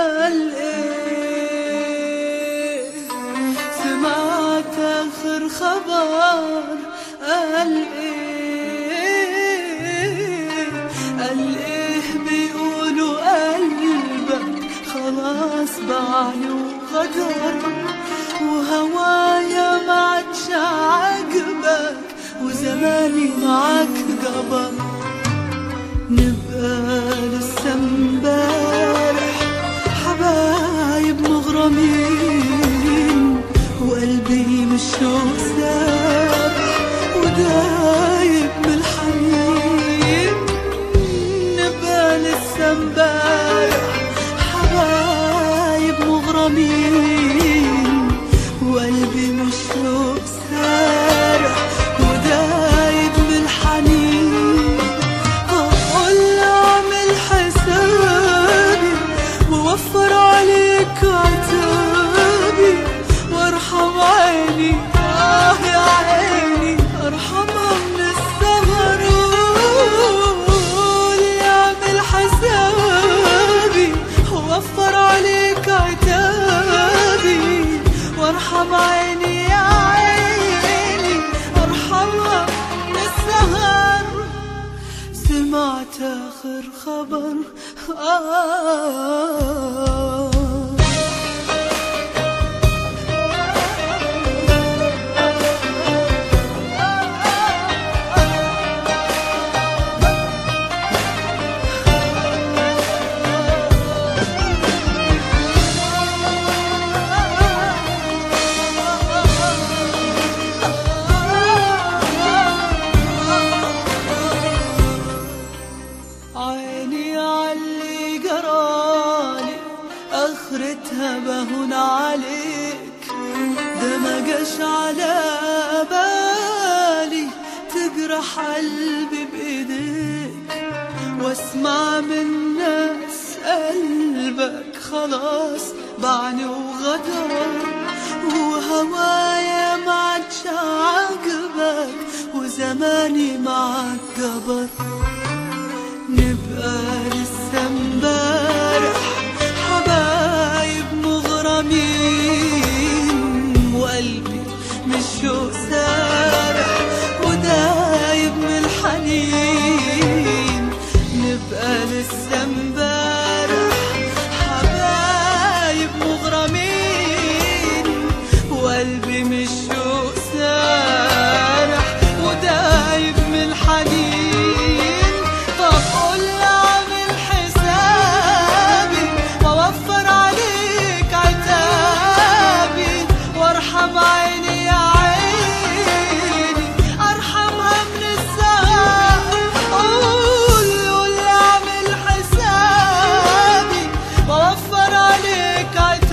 قال ايه سمعت اخر خبر قال ايه قال ايه بيقولوا قلبك خلاص باعني وغدر وهوايا ما عادش عاجبك وزماني معاك جبر نبقى لسه امبارح حبايب مغرمين وقلبي مش سارح ودايب من الحنين نبقى لسه امبارح حبايب مغرمين وقلبي مش سارح ودايب من الحنين أقول أعمل حسابي ووفر عليك عتابي وارحم عيني آه يا عيني ارحمها من السهر قول أعمل حسابي ووفر عليك عتابي وارحم عيني يا عيني ارحمها من السهر سمعت آخر خبر آه عيني عاللي جرالي اخرتها بهون عليك ده ما جاش على بالي تجرح قلبي بايديك واسمع من ناس قلبك خلاص باعني وغدر وهوايا ما عادش عاجبك وزماني معاك جبر نبقى لسه امبارح حبايب مغرمين وقلبي مش شوق سارح ودايب من الحنين نبقى لسه امبارح حبايب مغرمين وقلبي مش شوق سارح ودايب من الحنين طب قول اعمل حسابي واوفر عليك عتابي وارحم عيني يا عيني ارحمها من السهر قول قول اعمل حسابي واوفر عليك عتابي